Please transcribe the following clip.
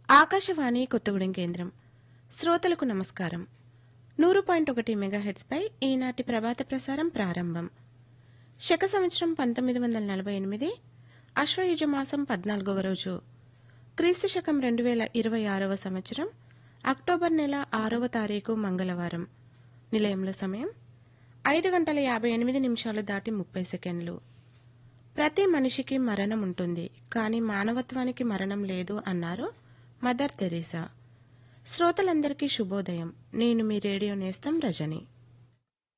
ఆకాశవాణి కొత్తగూడెం కేంద్రం శ్రోతలకు నమస్కారం నూరు పాయింట్ ఒకటి మెగాహెట్స్పై ఈనాటి ప్రభాత ప్రసారం ప్రారంభం శక సంవత్సరం పంతొమ్మిది వందల నలభై ఎనిమిది అశ్వయుజ మాసం పద్నాలుగవ రోజు క్రీస్తు శకం రెండు వేల ఇరవై ఆరవ సంవత్సరం అక్టోబర్ నెల ఆరవ తారీఖు మంగళవారం నిలయంలో సమయం ఐదు గంటల యాభై ఎనిమిది నిమిషాలు దాటి ముప్పై సెకండ్లు ప్రతి మనిషికి మరణం ఉంటుంది కానీ మానవత్వానికి మరణం లేదు అన్నారు మదర్ తెరీసా శ్రోతలందరికీ శుభోదయం నేను మీ రేడియో నేస్తం రజని